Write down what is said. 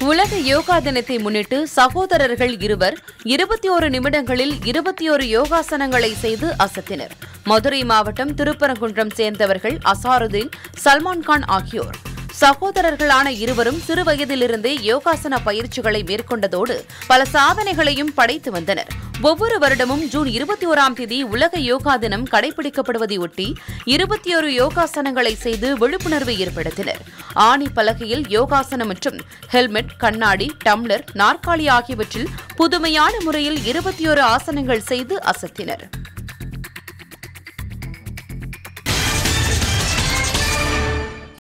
உலக யோகா தினத்தை முன்னிட்டு சகோதரர்கள் இருவர் இருபத்தி ஒரு நிமிடங்களில் இருபத்தி ஒரு யோகாசனங்களை செய்து அசத்தினர் மதுரை மாவட்டம் திருப்பரங்குன்றம் சேர்ந்தவர்கள் அசாருதீன் சல்மான் கான் ஆகியோர் சகோதரர்களான இருவரும் சிறுவயதிலிருந்தே யோகாசன பயிற்சிகளை மேற்கொண்டதோடு பல சாதனைகளையும் படைத்து வந்தனர் ஒவ்வொரு வருடமும் ஜூன் இருபத்தி ஓராம் தேதி உலக யோகா தினம் கடைபிடிக்கப்படுவதையொட்டி இருபத்தி ஒரு யோகாசனங்களை செய்து விழிப்புணர்வு ஏற்படுத்தினர் ஆணி பலகையில் யோகாசனம் மற்றும் ஹெல்மெட் கண்ணாடி டம்ளர் நாற்காலி ஆகியவற்றில் புதுமையான முறையில் இருபத்தி ஒரு ஆசனங்கள் செய்து அசத்தினர்